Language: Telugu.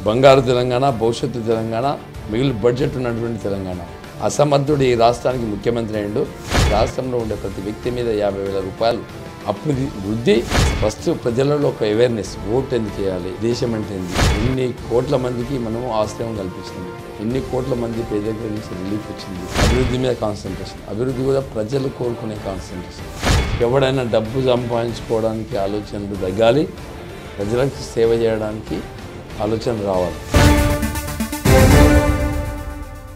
బంగారు తెలంగాణ భవిష్యత్తు తెలంగాణ మిగిలిన బడ్జెట్ ఉన్నటువంటి తెలంగాణ అసమర్థుడు ఈ రాష్ట్రానికి ముఖ్యమంత్రి అయ్యిండు రాష్ట్రంలో ఉండే ప్రతి వ్యక్తి మీద యాభై వేల రూపాయలు అప్పు వృద్ధి ఫస్ట్ ప్రజలలో ఒక అవేర్నెస్ ఓట్ ఎందుకు చేయాలి దేశం అంటే ఏంది ఎన్ని కోట్ల మందికి మనం ఆశ్రయం కల్పించింది ఎన్ని కోట్ల మంది పేదరికం నుంచి రిలీఫ్ వచ్చింది అభివృద్ధి మీద కాన్సన్ట్రేషన్ అభివృద్ధి కూడా ప్రజలు కోరుకునే కాన్సన్ట్రేషన్ ఎవడైనా డబ్బు సంపాదించుకోవడానికి ఆలోచనలు తగ్గాలి ప్రజలకు సేవ చేయడానికి ఆలోచన రావాలి